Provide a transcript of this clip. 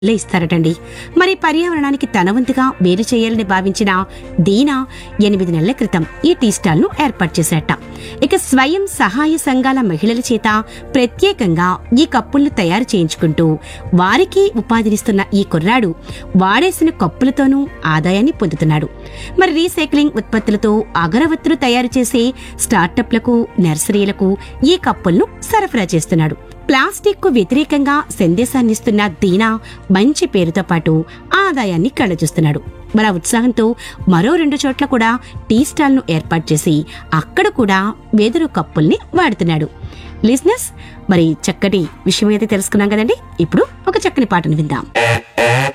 లే ఇస్తారటండి మరి పర్యావరణానికి తన వంతుగా వేరు చేయాలని భావించిన దీనా ఎనిమిది నెలల క్రితం ఈ టీ స్టాల్ ను ఏర్పాటు చేశాట ఇక స్వయం సహాయ సంఘాల మహిళల చేత ప్రత్యేకంగా ఈ కప్పులను తయారు చేయించుకుంటూ వారికి ఉపాధినిస్తున్న ఈ కుర్రాడు వాడేసిన కప్పులతోనూ ఆదాయాన్ని పొందుతున్నాడు మరి రీసైక్లింగ్ ఉత్పత్తులతో అగరవత్తులు తయారు చేసే స్టార్టప్లకు నర్సరీలకు ఈ కప్పులను సరఫరా చేస్తున్నాడు ప్లాస్టిక్ కు వ్యతిరేకంగా సందేశాన్నిస్తున్న దీనా మంచి పేరుతో పాటు ఆదాయాన్ని కళ్ళచూస్తున్నాడు మరి ఆ ఉత్సాహంతో మరో రెండు చోట్ల కూడా టీ స్టాల్ ను ఏర్పాటు చేసి అక్కడ కూడా వెదురు కప్పుల్ని వాడుతున్నాడు లిజినెస్ మరి చక్కటి విషయం అయితే తెలుసుకున్నాం కదండి ఇప్పుడు ఒక చక్కని పాటను విందాం